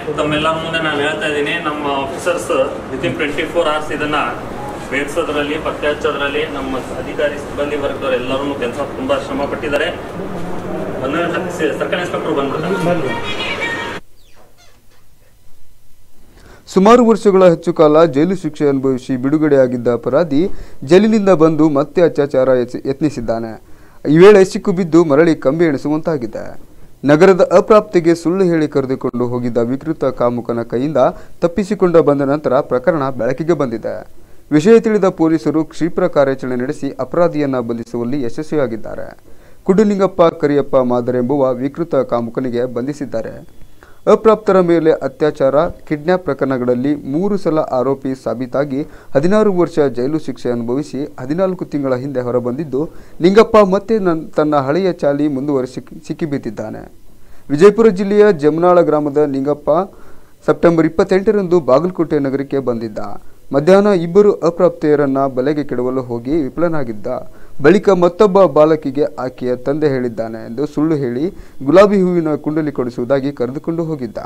ತಮ್ಮೆಲ್ಲರ ಮುಂದೆ ನಾನು ಹೇಳ್ತಾ ಇದ್ದೀನಿ ನಮ್ಮ officers within twenty four hours ಇದನ್ನ ಬೇಡ್ಸೋದ್ರಲ್ಲಿ ಪತ್ತೆ ಹಚ್ಚೋದ್ರಲ್ಲಿ ನಮ್ಮ ಅಧಿಕಾರಿ ಸಿಬ್ಬಂದಿ ವರ್ಗದವರು ಎಲ್ಲರೂ ಕೆಲಸ ತುಂಬಾ ಶ್ರಮ ಪಟ್ಟಿದ್ದಾರೆ ಒಂದು ಸರ್ಕಲ್ ಇನ್ಸ್ಪೆಕ್ಟರ್ ಬಂದ್ಬಿಡ್ತಾರೆ ಸುಮಾರು ವರ್ಷಗಳ ಹೆಚ್ಚು ಕಾಲ ಜೈಲು ಶಿಕ್ಷೆ ಅನುಭವಿಸಿ ಬಿಡುಗಡೆಯಾಗಿದ್ದ ಅಪರಾಧಿ ಜೈಲಿನಿಂದ ಬಂದು ಮತ್ತೆ ಅತ್ಯಾಚಾರ ಯತ್ನ- ಯತ್ನಿಸಿದ್ದಾನೆ ಈ ವೇಳೆ ಸಿಕ್ಕು ಬಿದ್ದು ಮರಳಿ ಕಂಬಿ ಎಣಿಸುವಂತಾಗಿದೆ ನಗರದ ಅಪ್ರಾಪ್ತಿಗೆ ಸುಳ್ಳು ಹೇಳಿ ಕರೆದುಕೊಂಡು ಹೋಗಿದ್ದ ವಿಕೃತ ಕಾಮುಕನ ಕೈಯಿಂದ ತಪ್ಪಿಸಿಕೊಂಡು ಬಂದ ನಂತರ ಪ್ರಕರಣ ಬೆಳಕಿಗೆ ಬಂದಿದೆ ವಿಷಯ ತಿಳಿದ ಪೊಲೀಸರು ಕ್ಷಿಪ್ರ ಕಾರ್ಯಾಚರಣೆ ನಡೆಸಿ ಅಪರಾಧಿಯನ್ನ ಬಂಧಿಸುವಲ್ಲಿ ಯಶಸ್ವಿಯಾಗಿದ್ದಾರೆ ಕುಡುಲಿಂಗಪ್ಪ ಕರಿಯಪ್ಪ ಮಾದರ್ ಎಂಬುವ ವಿಕೃತ ಕಾಮುಕನಿಗೆ ಬಂಧಿಸಿದ್ದಾರೆ ಅಪ್ರಾಪ್ತರ ಮೇಲೆ ಅತ್ಯಾಚಾರ ಕಿಡ್ನ್ಯಾಪ್ ಪ್ರಕರಣಗಳಲ್ಲಿ ಮೂರು ಸಲ ಆರೋಪಿ ಸಾಬೀತಾಗಿ ಹದಿನಾರು ವರ್ಷ ಜೈಲು ಶಿಕ್ಷೆ ಅನುಭವಿಸಿ ಹದಿನಾಲ್ಕು ತಿಂಗಳ ಹಿಂದೆ ಹೊರಬಂದಿದ್ದು ನಿಂಗಪ್ಪ ಮತ್ತೆ ನನ್- ತನ್ನ ಹಳೆಯ ಚಾಲಿ ಮುಂದುವರಿಸಿ ಸಿಕ್ಕಿಬಿದ್ದಿದ್ದಾನೆ ವಿಜಯಪುರ ಜಿಲ್ಲೆಯ ಜಮನಾಳ ಗ್ರಾಮದ ನಿಂಗಪ್ಪ ಸೆಪ್ಟೆಂಬರ್ ಇಪ್ಪತ್ತೆಂಟರಂದು ಬಾಗಲಕೋಟೆ ನಗರಕ್ಕೆ ಬಂದಿದ್ದ ಮಧ್ಯಾಹ್ನ ಇಬ್ಬರು ಅಪ್ರಾಪ್ತೆಯರನ್ನ ಬಲೆಗೆ ಕೆಡವಲು ಹೋಗಿ ವಿಫಲನಾಗಿದ್ದ ಬಳಿಕ ಮತ್ತೊಬ್ಬ ಬಾಲಕಿಗೆ ಆಕೆಯ ತಂದೆ ಹೇಳಿದ್ದಾನೆ ಎಂದು ಸುಳ್ಳು ಹೇಳಿ ಗುಲಾಬಿ ಹೂವಿನ ಕುಂಡಲಿ ಕೊಡಿಸುವುದಾಗಿ ಕರೆದುಕೊಂಡು ಹೋಗಿದ್ದ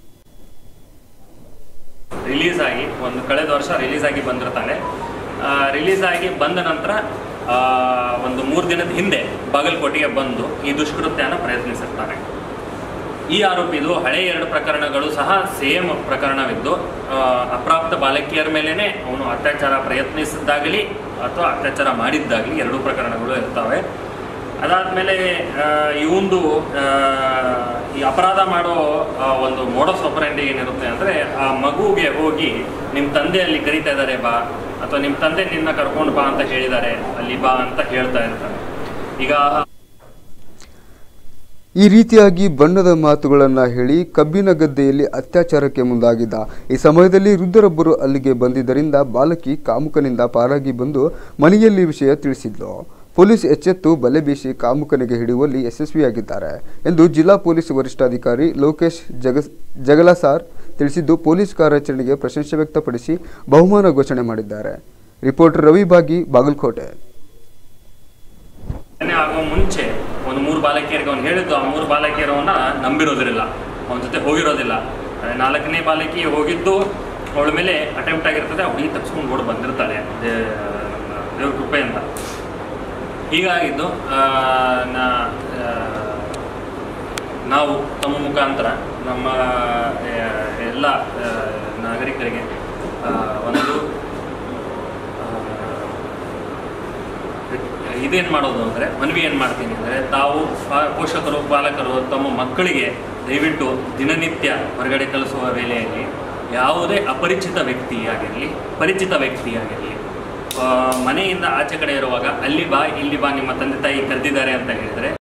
ರಿಲೀಸ್ ಆಗಿ ಒಂದು ಕಳೆದ ವರ್ಷ ರಿಲೀಸ್ ಆಗಿ ಬಂದಿರ್ತಾನೆ ರಿಲೀಸ್ ಆಗಿ ಬಂದ ನಂತರ ಆ, ಒಂದು ಮೂರು ದಿನದ ಹಿಂದೆ ಬಾಗಲಕೋಟೆಗೆ ಬಂದು ಈ ದುಷ್ಕೃತ್ಯನ ಪ್ರಯತ್ನಿಸಿರ್ತಾನೆ ಈ ಆರೋಪಿದು ಹಳೆ ಎರಡು ಪ್ರಕರಣಗಳು ಸಹ ಸೇಮ್ ಪ್ರಕರಣವಿದ್ದು ಆ, ಅಪ್ರಾಪ್ತ ಬಾಲಕಿಯರ ಮೇಲೇನೆ ಅವನು ಅತ್ಯಾಚಾರ ಪ್ರಯತ್ನಿಸಿದ್ದಾಗಲಿ ಅಥವಾ ಅತ್ಯಾಚಾರ ಮಾಡಿದ್ದಾಗಲಿ ಎರಡೂ ಪ್ರಕರಣಗಳು ಇರ್ತವೆ ಅದಾದಮೇಲೆ ಇವಂದು ಈ ಅಪರಾಧ ಮಾಡೋ ಆ, ಒಂದು ಮೋಡಸ್ ಆಪರೆಂಡಿ ಏನಿರುತ್ತೆ ಅಂದರೆ ಆ ಮಗುಗೆ ಹೋಗಿ ನಿಮ್ಮ ತಂದೆ ಅಲ್ಲಿ ಕರೀತಾ ಇದ್ದಾರೆ ಬಾ ಅಥವಾ ನಿಮ್ಮ ತಂದೆ ನಿನ್ನ ಕರ್ಕೊಂಡು ಬಾ ಅಂತ ಹೇಳಿದ್ದಾರೆ ಅಲ್ಲಿ ಬಾ ಅಂತ ಹೇಳ್ತಾ ಇರ್ತಾರೆ ಈಗ ಈ ರೀತಿಯಾಗಿ ಬಣ್ಣದ ಮಾತುಗಳನ್ನ ಹೇಳಿ ಕಬ್ಬಿನ ಗದ್ದೆಯಲ್ಲಿ ಅತ್ಯಾಚಾರಕ್ಕೆ ಮುಂದಾಗಿದ್ದ ಈ ಸಮಯದಲ್ಲಿ ವೃದ್ಧರೊಬ್ಬರು ಅಲ್ಲಿಗೆ ಬಂದಿದ್ದರಿಂದ ಬಾಲಕಿ ಕಾಮುಕನಿಂದ ಪಾರಾಗಿ ಬಂದು ಮನೆಯಲ್ಲಿ ವಿಷಯ ತಿಳಿಸಿದ್ಲು ಪೊಲೀಸ್ ಎಚ್ಚೆತ್ತು ಬಲೆ ಬೀಸಿ ಕಾಮುಕನಿಗೆ ಹಿಡಿಯುವಲ್ಲಿ ಯಶಸ್ವಿಯಾಗಿದ್ದಾರೆ ಎಂದು ಜಿಲ್ಲಾ ಪೊಲೀಸ್ ವರಿಷ್ಠಾಧಿಕಾರಿ ಲೋಕೇಶ್ ಜಗ ಜಗಲಾಸಾರ್ ತಿಳಿಸಿದ್ದು ಪೊಲೀಸ್ ಕಾರ್ಯಾಚರಣೆಗೆ ಪ್ರಶಂಸೆ ವ್ಯಕ್ತಪಡಿಸಿ ಬಹುಮಾನ ಘೋಷಣೆ ಮಾಡಿದ್ದಾರೆ ರಿಪೋರ್ಟರ್ ರವಿ ಬಾಗಿ ಬಾಗಲಕೋಟೆ ಘಟನೆ ಆಗೋ ಮುಂಚೆ ಒಂದು ಮೂರು ಬಾಲಕಿಯರಿಗೆ ಅವ್ನು ಹೇಳಿದ್ದು ಆ ಮೂರು ಬಾಲಕಿಯರು ಅವನ್ನ ನಂಬಿರೋದಿಲ್ಲ ಅವನ ಜೊತೆ ಹೋಗಿರೋದಿಲ್ಲ ಅದೇ ನಾಲ್ಕನೇ ಬಾಲಕಿ ಹೋಗಿದ್ದು ಅವಳ ಮೇಲೆ ಅಟೆಂಪ್ಟ್ ಆಗಿರ್ತದೆ ಹುಡುಗಿ ತಪ್ಸ್ಕೊಂಡು ಓಡ್ ಬಂದಿರ್ತಾಳೆ ದೇ- ದೇವ್ರ ಕೃಪೆಯಿಂದ ಹೀಗಾಗಿದ್ದು ಆ, ನಾ- ಆ, ನಾವು ತಮ್ಮ ಮುಖಾಂತರ ನಮ್ಮ ಆ, ಎಲ್ಲ ಆ, ನಾಗರಿಕರಿಗೆ ಆ, ಒಂದು ಆ, ಇದೇನು ಮಾಡೋದು ಅಂದರೆ ಮನವಿ ಏನು ಮಾಡ್ತೀನಿ ಅಂದರೆ ತಾವು ಪಾ- ಪೋಷಕರು ಪಾಲಕರು ತಮ್ಮ ಮಕ್ಕಳಿಗೆ ದಯವಿಟ್ಟು ದಿನನಿತ್ಯ ಹೊರಗಡೆ ಕಳಿಸುವ ವೇಳೆಯಲ್ಲಿ ಯಾವುದೇ ಅಪರಿಚಿತ ವ್ಯಕ್ತಿಯಾಗಿರಲಿ ಪರಿಚಿತ ವ್ಯಕ್ತಿಯಾಗಿರಲಿ ಆ, ಮನೆಯಿಂದ ಆಚೆ ಕಡೆ ಇರುವಾಗ ಅಲ್ಲಿ ಬಾ ಇಲ್ಲಿ ಬಾ ನಿಮ್ಮ ತಂದೆ ತಾಯಿ ಕರೆದಿದ್ದಾರೆ ಅಂತ ಹೇಳಿದರೆ